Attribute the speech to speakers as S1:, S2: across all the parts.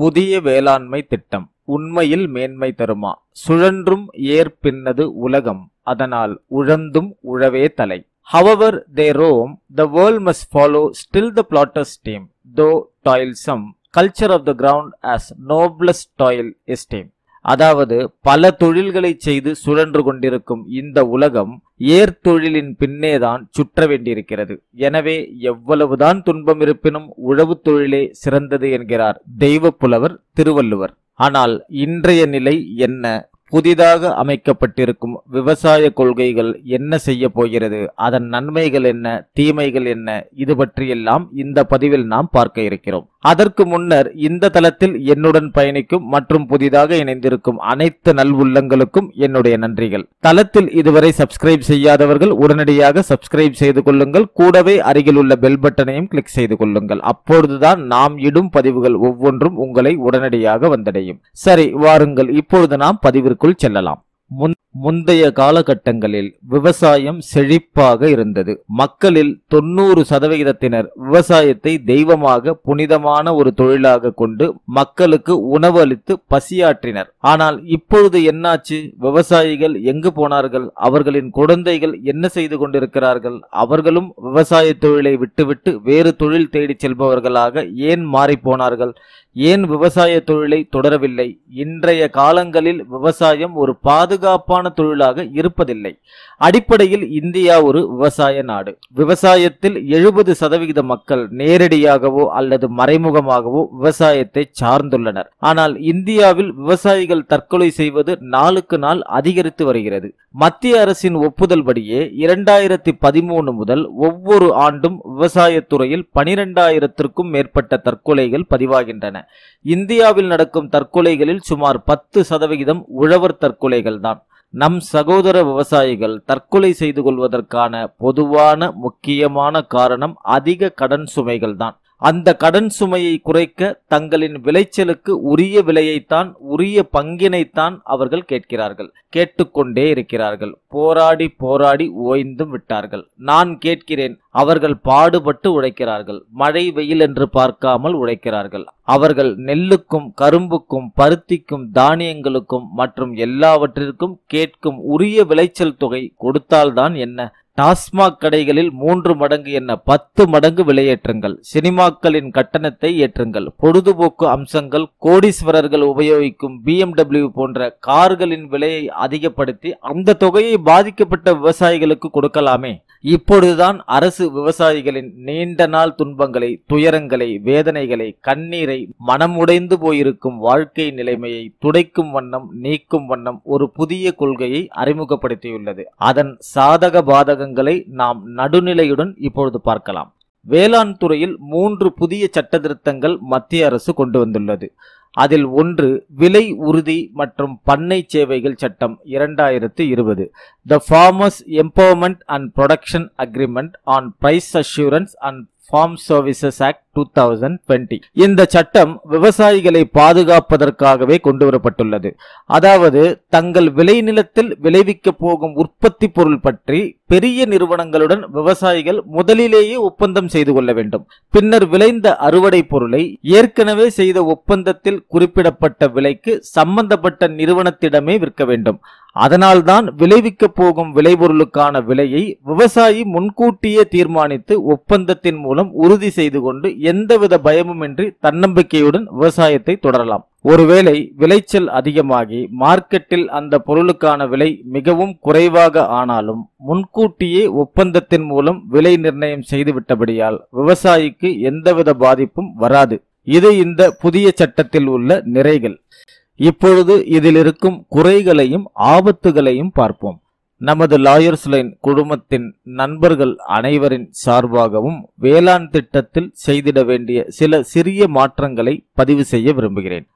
S1: புதிய வேளாண்மை திட்டம் உண்மையில் மேன்மை தருமா சுழன்றும் ஏற்பின்னது உலகம் அதனால் உழந்தும் உழவே தலை However they roam, the world must follow still the plotter's team, though toilsome, culture of the ground as noblest toil esteem. அதாவது பல தொழில்களை செய்து சுழன்று கொண்டிருக்கும் இந்த உலகம் ஏர்தொழிலின் பின்னேதான் சுற்ற வேண்டியிருக்கிறது எனவே எவ்வளவுதான் துன்பம் இருப்பினும் உழவு தொழிலே சிறந்தது என்கிறார் தெய்வ புலவர் திருவள்ளுவர் ஆனால் இன்றைய நிலை என்ன புதிதாக அமைக்கப்பட்டிருக்கும் விவசாய கொள்கைகள் என்ன செய்ய போகிறது அதன் நன்மைகள் என்ன தீமைகள் என்ன இது பற்றியெல்லாம் இந்த பதிவில் நாம் பார்க்க இருக்கிறோம் அதற்கு முன்னர் இந்த தளத்தில் என்னுடன் பயணிக்கும் மற்றும் புதிதாக இணைந்திருக்கும் அனைத்து நல்வுள்ளங்களுக்கும் என்னுடைய நன்றிகள் தளத்தில் இதுவரை சப்ஸ்கிரைப் செய்யாதவர்கள் உடனடியாக சப்ஸ்கிரைப் செய்து கொள்ளுங்கள் கூடவே அருகில் உள்ள பெல் பட்டனையும் கிளிக் செய்து கொள்ளுங்கள் அப்பொழுதுதான் நாம் இடும் பதிவுகள் ஒவ்வொன்றும் உங்களை உடனடியாக வந்தடையும் சரி வாருங்கள் இப்பொழுது நாம் பதிவிற்குள் செல்லலாம் முன் முந்தைய காலகட்டங்களில் விவசாயம் செழிப்பாக இருந்தது மக்களில் தொண்ணூறு சதவிகிதத்தினர் விவசாயத்தை தெய்வமாக புனிதமான ஒரு தொழிலாக கொண்டு மக்களுக்கு உணவு அளித்து பசியாற்றினர் ஆனால் இப்பொழுது என்னாச்சு விவசாயிகள் எங்கு போனார்கள் அவர்களின் குழந்தைகள் என்ன செய்து கொண்டிருக்கிறார்கள் அவர்களும் விவசாய தொழிலை விட்டுவிட்டு வேறு தொழில் தேடிச் செல்பவர்களாக ஏன் மாறிப் போனார்கள் ஏன் விவசாய தொழிலை தொடரவில்லை இன்றைய காலங்களில் விவசாயம் ஒரு பாதுகாப்பான தொழிலாக இருப்பதில்லை அடிப்படையில் இந்தியா ஒரு விவசாய நாடு விவசாயத்தில் எழுபது சதவிகித மக்கள் நேரடியாகவோ அல்லது மறைமுகமாகவோ விவசாயத்தை சார்ந்துள்ளனர் ஆனால் இந்தியாவில் விவசாயிகள் தற்கொலை செய்வது நாளுக்கு நாள் அதிகரித்து வருகிறது மத்திய அரசின் ஒப்புதல் படியே இரண்டாயிரத்தி பதிமூணு முதல் ஒவ்வொரு ஆண்டும் விவசாயத்துறையில் பனிரெண்டாயிரத்திற்கும் மேற்பட்ட தற்கொலைகள் பதிவாகின்றன இந்தியாவில் நடக்கும் தற்கொலைகளில் சுமார் பத்து சதவிகிதம் உழவர் தற்கொலைகள் தான் நம் சகோதர விவசாயிகள் தற்கொலை செய்து கொள்வதற்கான பொதுவான முக்கியமான காரணம் அதிக கடன் சுமைகள் தான் அந்த கடன் சுமையை குறைக்க தங்களின் விளைச்சலுக்கு உரிய விலையைத்தான் உரிய பங்கினைத்தான் அவர்கள் கேட்கிறார்கள் கேட்டுக்கொண்டே இருக்கிறார்கள் போராடி போராடி ஓய்ந்தும் விட்டார்கள் நான் கேட்கிறேன் அவர்கள் பாடுபட்டு உழைக்கிறார்கள் மழை வெயில் என்று பார்க்காமல் உழைக்கிறார்கள் அவர்கள் நெல்லுக்கும் கரும்புக்கும் பருத்திக்கும் தானியங்களுக்கும் மற்றும் எல்லாவற்றிற்கும் கேட்கும் உரிய விளைச்சல் தொகை கொடுத்தால்தான் என்ன டாஸ்மாக் கடைகளில் மூன்று மடங்கு என்ன பத்து மடங்கு விலையேற்றுங்கள் சினிமாக்களின் கட்டணத்தை ஏற்றுங்கள் பொழுதுபோக்கு அம்சங்கள் கோடீஸ்வரர்கள் உபயோகிக்கும் பிஎம்டபிள்யூ போன்ற கார்களின் விலையை அதிகப்படுத்தி அந்த தொகையை பாதிக்கப்பட்ட விவசாயிகளுக்கு கொடுக்கலாமே இப்பொழுதுதான் அரசு விவசாயிகளின் நீண்ட நாள் துன்பங்களை துயரங்களை வேதனைகளை கண்ணீரை மனமுடைந்து போயிருக்கும் வாழ்க்கை நிலைமையை துடைக்கும் வண்ணம் நீக்கும் வண்ணம் ஒரு புதிய கொள்கையை அறிமுகப்படுத்தியுள்ளது அதன் சாதக பாதகங்களை நாம் நடுநிலையுடன் இப்பொழுது பார்க்கலாம் வேளாண் துறையில் மூன்று புதிய சட்ட திருத்தங்கள் மத்திய அரசு கொண்டு வந்துள்ளது அதில் ஒன்று விலை உறுதி மற்றும் பண்ணை சேவைகள் சட்டம் இரண்டாயிரத்து இருபது the farmers empowerment and protection agreement on price assurance and farm services act two thousand twenty இந்த சட்டம் விவசாயிகளை பாதுகாப்பதற்காகவே கொண்டு வரப்பட்டுள்ளது அதாவது தங்கள் விளைநிலத்தில் விளைவிக்க போகும் உற்பத்தி பொருள் பற்றி பெரிய நிறுவனங்களுடன் விவசாயிகள் முதலிலேயே ஒப்பந்தம் செய்து கொள்ள வேண்டும் பின்னர் விளைந்த அறுவடை பொருளை ஏற்கனவே செய்த ஒப்பந்தத்தில் குறிப்பிடப்பட்ட விலைக்கு சம்பந்தப்பட்ட நிறுவனத்திடமே விற்க வேண்டும் அதனால்தான் விளைவிக்க போகும் விளைபொருளுக்கான விலையை விவசாயி முன்கூட்டியே தீர்மானித்து ஒப்பந்தத்தின் மூலம் உறுதி செய்து கொண்டு எந்தவித பயமுமின்றி தன்னம்பிக்கையுடன் விவசாயத்தை தொடரலாம் ஒருவேளை விளைச்சல் அதிகமாகி மார்க்கெட்டில் அந்த பொருளுக்கான விலை மிகவும் குறைவாக ஆனாலும் முன்கூட்டியே ஒப்பந்தத்தின் மூலம் விலை நிர்ணயம் செய்துவிட்டபடியால் விவசாயிக்கு எந்தவித பாதிப்பும் வராது இது இந்த புதிய சட்டத்தில் உள்ள நிறைகள் இப்பொழுது இதில் இருக்கும் குறைகளையும் ஆபத்துகளையும் பார்ப்போம் நமது லாயர்ஸ் லைன் குழுமத்தின் நண்பர்கள் அனைவரின் சார்பாகவும் வேளாண் திட்டத்தில் செய்திட வேண்டிய சில சிறிய மாற்றங்களை பதிவு செய்ய விரும்புகிறேன்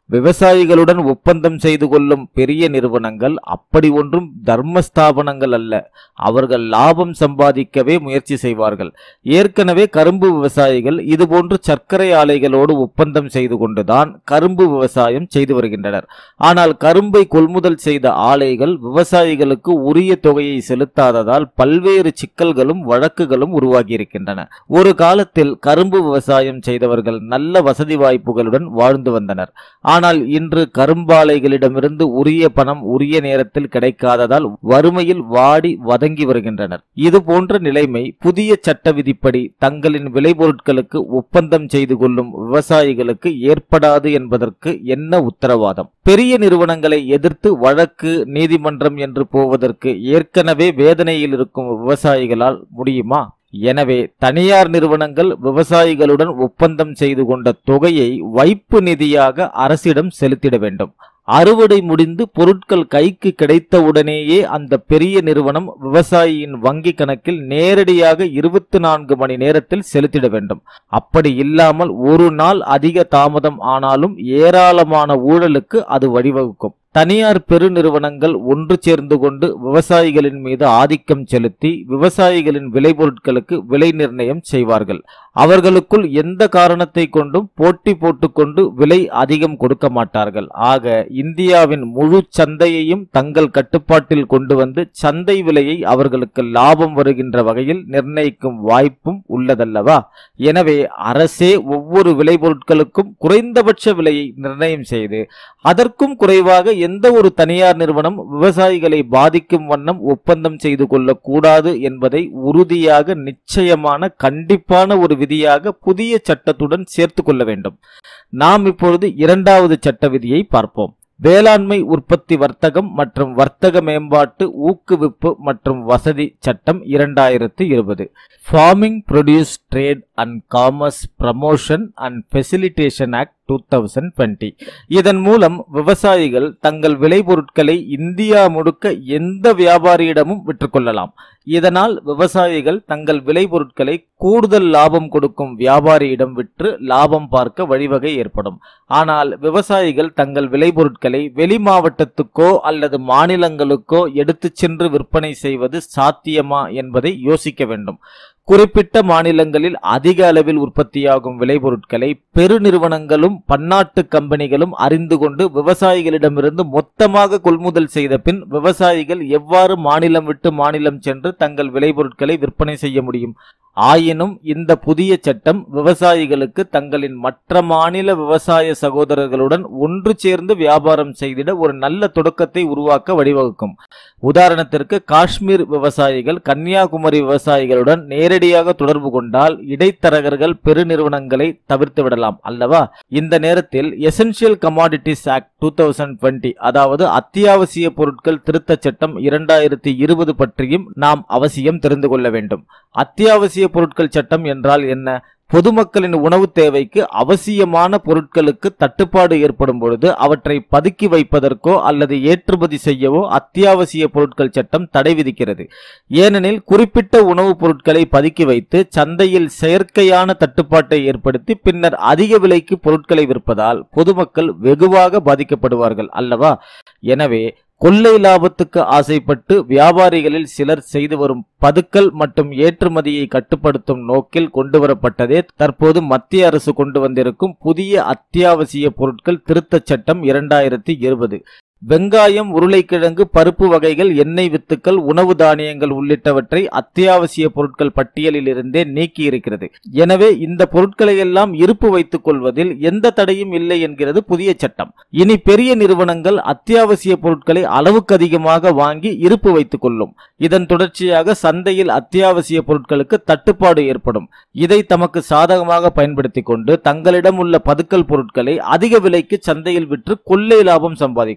S1: விவசாயிகளுடன் ஒப்பந்தம் செய்து கொள்ளும் பெரிய நிறுவனங்கள் அப்படி ஒன்றும் தர்ம ஸ்தாபனங்கள் அல்ல அவர்கள் லாபம் சம்பாதிக்கவே முயற்சி செய்வார்கள் ஏற்கனவே கரும்பு விவசாயிகள் இதுபோன்று சர்க்கரை ஆலைகளோடு ஒப்பந்தம் செய்து கொண்டுதான் கரும்பு விவசாயம் செய்து வருகின்றனர் ஆனால் கரும்பை கொள்முதல் செய்த ஆலைகள் விவசாயிகளுக்கு உரிய தொகையை செலுத்தாததால் பல்வேறு சிக்கல்களும் வழக்குகளும் உருவாகியிருக்கின்றன ஒரு காலத்தில் கரும்பு விவசாயம் செய்தவர்கள் நல்ல வசதி வாய்ப்புகளுடன் வாழ்ந்து வந்தனர் ஆனால் இன்று கரும்பாலைகளிடமிருந்து உரிய பணம் உரிய நேரத்தில் கிடைக்காததால் வறுமையில் வாடி வதங்கி வருகின்றனர் இது போன்ற நிலைமை புதிய சட்ட விதிப்படி தங்களின் விளைபொருட்களுக்கு ஒப்பந்தம் செய்து கொள்ளும் விவசாயிகளுக்கு ஏற்படாது என்பதற்கு என்ன உத்தரவாதம் பெரிய நிறுவனங்களை எதிர்த்து வழக்கு நீதிமன்றம் என்று போவதற்கு ஏற்கனவே வேதனையில் இருக்கும் விவசாயிகளால் முடியுமா எனவே தனியார் நிறுவனங்கள் விவசாயிகளுடன் ஒப்பந்தம் செய்து கொண்ட தொகையை வைப்பு நிதியாக அரசிடம் செலுத்திட வேண்டும் அறுவடை முடிந்து பொருட்கள் கைக்கு கிடைத்தவுடனேயே அந்த பெரிய நிறுவனம் விவசாயியின் வங்கி கணக்கில் நேரடியாக இருபத்தி நான்கு மணி நேரத்தில் செலுத்திட வேண்டும் அப்படி இல்லாமல் ஒரு நாள் அதிக தாமதம் ஆனாலும் ஏராளமான ஊழலுக்கு அது வழிவகுக்கும் தனியார் பெருநிறுவனங்கள் ஒன்று சேர்ந்து கொண்டு விவசாயிகளின் மீது ஆதிக்கம் செலுத்தி விவசாயிகளின் விளைபொருட்களுக்கு விலை நிர்ணயம் செய்வார்கள் அவர்களுக்குள் எந்த காரணத்தை கொண்டும் போட்டி போட்டுக்கொண்டு விலை அதிகம் கொடுக்க மாட்டார்கள் ஆக இந்தியாவின் முழு சந்தையையும் தங்கள் கட்டுப்பாட்டில் கொண்டு வந்து சந்தை விலையை அவர்களுக்கு லாபம் வருகின்ற வகையில் நிர்ணயிக்கும் வாய்ப்பும் உள்ளதல்லவா எனவே அரசே ஒவ்வொரு விளைபொருட்களுக்கும் குறைந்தபட்ச விலையை நிர்ணயம் செய்து அதற்கும் குறைவாக எந்த ஒரு தனியார் நிறுவனம் விவசாயிகளை பாதிக்கும் வண்ணம் ஒப்பந்தம் செய்து கொள்ளக்கூடாது என்பதை உறுதியாக நிச்சயமான கண்டிப்பான ஒரு விதியாக புதிய சட்டத்துடன் சேர்த்து கொள்ள வேண்டும் நாம் இப்பொழுது இரண்டாவது சட்ட விதியை பார்ப்போம் வேளாண்மை உற்பத்தி வர்த்தகம் மற்றும் வர்த்தக மேம்பாட்டு ஊக்குவிப்பு மற்றும் வசதி சட்டம் இரண்டாயிரத்து இருபது farming produce trade and commerce promotion and facilitation act two thousand twenty இதன் மூலம் விவசாயிகள் தங்கள் விளைபொருட்களை இந்தியா முழுக்க எந்த வியாபாரியிடமும் விற்றுக்கொள்ளலாம் இதனால் விவசாயிகள் தங்கள் விளைபொருட்களை கூடுதல் லாபம் கொடுக்கும் வியாபாரியிடம் விற்று லாபம் பார்க்க வழிவகை ஏற்படும் ஆனால் விவசாயிகள் தங்கள் விளைபொருட்களை வெளி மாவட்டத்துக்கோ அல்லது மாநிலங்களுக்கோ எடுத்துச் சென்று விற்பனை செய்வது சாத்தியமா என்பதை யோசிக்க வேண்டும் குறிப்பிட்ட மாநிலங்களில் அதிக அளவில் உற்பத்தியாகும் விளைபொருட்களை பெருநிறுவனங்களும் பன்னாட்டு கம்பெனிகளும் அறிந்து கொண்டு விவசாயிகளிடமிருந்து மொத்தமாக கொள்முதல் செய்த பின் விவசாயிகள் எவ்வாறு மாநிலம் விட்டு மாநிலம் சென்று தங்கள் விளைபொருட்களை விற்பனை செய்ய முடியும் ஆயினும் இந்த புதிய சட்டம் விவசாயிகளுக்கு தங்களின் மற்ற மாநில விவசாய சகோதரர்களுடன் ஒன்று சேர்ந்து வியாபாரம் செய்திட ஒரு நல்ல தொடக்கத்தை உருவாக்க வழிவகுக்கும் உதாரணத்திற்கு காஷ்மீர் விவசாயிகள் கன்னியாகுமரி விவசாயிகளுடன் நேரடியாக தொடர்பு கொண்டால் இடைத்தரகர்கள் பெருநிறுவனங்களை தவிர்த்து விடலாம் அல்லவா இந்த நேரத்தில் essential commodities act two thousand twenty அதாவது அத்தியாவசிய பொருட்கள் திருத்தச் சட்டம் இரண்டாயிரத்தி இருபது பற்றியும் நாம் அவசியம் தெரிந்து கொள்ள வேண்டும் அத்தியாவசிய பொருட்கள் சட்டம் என்றால் என்ன பொதுமக்களின் உணவு தேவைக்கு அவசியமான பொருட்களுக்கு தட்டுப்பாடு ஏற்படும் பொழுது அவற்றை பதுக்கி வைப்பதற்கோ அல்லது ஏற்றுமதி செய்யவோ அத்தியாவசிய பொருட்கள் சட்டம் தடை விதிக்கிறது ஏனெனில் குறிப்பிட்ட உணவுப் பொருட்களை பதுக்கி வைத்து சந்தையில் செயற்கையான தட்டுப்பாட்டை ஏற்படுத்தி பின்னர் அதிக விலைக்கு பொருட்களை விற்பதால் பொதுமக்கள் வெகுவாக பாதிக்கப்படுவார்கள் அல்லவா எனவே கொள்ளை லாபத்துக்கு ஆசைப்பட்டு வியாபாரிகளில் சிலர் செய்து வரும் பதுக்கல் மற்றும் ஏற்றுமதியை கட்டுப்படுத்தும் நோக்கில் கொண்டுவரப்பட்டதே தற்போது மத்திய அரசு கொண்டு வந்திருக்கும் புதிய அத்தியாவசிய பொருட்கள் திருத்தச் சட்டம் இரண்டாயிரத்தி இருபது வெங்காயம் உருளைக்கிழங்கு பருப்பு வகைகள் எண்ணெய் வித்துக்கள் உணவு தானியங்கள் உள்ளிட்டவற்றை அத்தியாவசிய பொருட்கள் பட்டியலில் இருந்தே நீக்கி இருக்கிறது எனவே இந்த பொருட்களை எல்லாம் இருப்பு வைத்துக் கொள்வதில் எந்த தடையும் இல்லை என்கிறது புதிய சட்டம் இனி பெரிய நிறுவனங்கள் அத்தியாவசிய பொருட்களை அளவுக்கு அதிகமாக வாங்கி இருப்பு வைத்துக் கொள்ளும் இதன் தொடர்ச்சியாக சந்தையில் அத்தியாவசிய பொருட்களுக்கு தட்டுப்பாடு ஏற்படும் இதை தமக்கு சாதகமாக பயன்படுத்திக் கொண்டு தங்களிடம் உள்ள பதுக்கல் பொருட்களை அதிக விலைக்கு சந்தையில் விற்று கொள்ளை லாபம் சம்பாதிக்கும்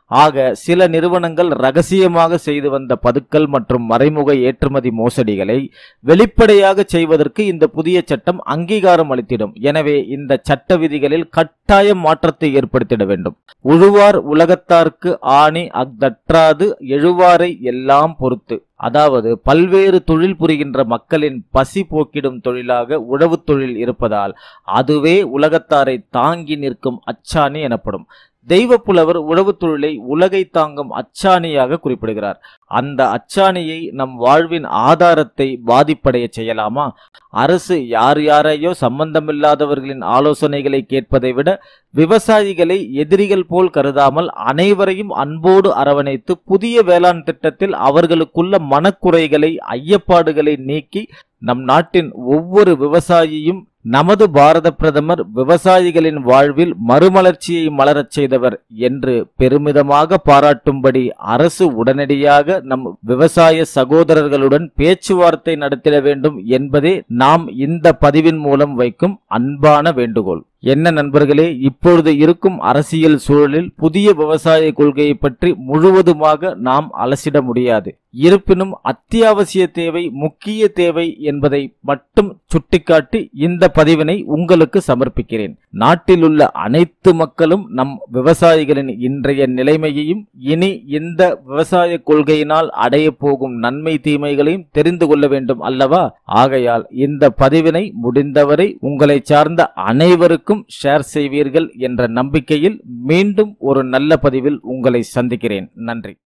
S1: ஆக சில நிறுவனங்கள் ரகசியமாக செய்து வந்த பதுக்கல் மற்றும் மறைமுக ஏற்றுமதி மோசடிகளை வெளிப்படையாக செய்வதற்கு இந்த புதிய சட்டம் அங்கீகாரம் அளித்திடும் எனவே இந்த சட்ட விதிகளில் கட்டாய மாற்றத்தை ஏற்படுத்திட வேண்டும் உழுவார் உலகத்தார்க்கு ஆணி அக்தற்றாது எழுவாரை எல்லாம் பொறுத்து அதாவது பல்வேறு தொழில் புரிகின்ற மக்களின் பசி போக்கிடும் தொழிலாக உழவுத் தொழில் இருப்பதால் அதுவே உலகத்தாரை தாங்கி நிற்கும் அச்சாணி எனப்படும் தெய்வப்புலவர் உழவுத் தொழிலை உலகை தாங்கும் அச்சாணியாக குறிப்பிடுகிறார் அந்த அச்சாணியை நம் வாழ்வின் ஆதாரத்தை பாதிப்படைய செய்யலாமா அரசு யார் யாரையோ சம்பந்தமில்லாதவர்களின் ஆலோசனைகளை கேட்பதை விட விவசாயிகளை எதிரிகள் போல் கருதாமல் அனைவரையும் அன்போடு அரவணைத்து புதிய வேளாண் திட்டத்தில் அவர்களுக்குள்ள மனக்குறைகளை ஐயப்பாடுகளை நீக்கி நம் நாட்டின் ஒவ்வொரு விவசாயியும் நமது பாரத பிரதமர் விவசாயிகளின் வாழ்வில் மறுமலர்ச்சியை மலரச் செய்தவர் என்று பெருமிதமாக பாராட்டும்படி அரசு உடனடியாக நம் விவசாய சகோதரர்களுடன் பேச்சுவார்த்தை நடத்திட வேண்டும் என்பதே நாம் இந்த பதிவின் மூலம் வைக்கும் அன்பான வேண்டுகோள் என்ன நண்பர்களே இப்பொழுது இருக்கும் அரசியல் சூழலில் புதிய விவசாய கொள்கையை பற்றி முழுவதுமாக நாம் அலசிட முடியாது இருப்பினும் அத்தியாவசிய தேவை முக்கிய தேவை என்பதை மட்டும் சுட்டிக்காட்டி இந்த பதிவினை உங்களுக்கு சமர்ப்பிக்கிறேன் நாட்டில் உள்ள அனைத்து மக்களும் நம் விவசாயிகளின் இன்றைய நிலைமையையும் இனி இந்த விவசாய கொள்கையினால் அடைய போகும் நன்மை தீமைகளையும் தெரிந்து கொள்ள வேண்டும் அல்லவா ஆகையால் இந்த பதிவினை முடிந்தவரை உங்களை சார்ந்த அனைவருக்கும் ஷேர் செய்வீர்கள் என்ற நம்பிக்கையில் மீண்டும் ஒரு நல்ல பதிவில் உங்களை சந்திக்கிறேன் நன்றி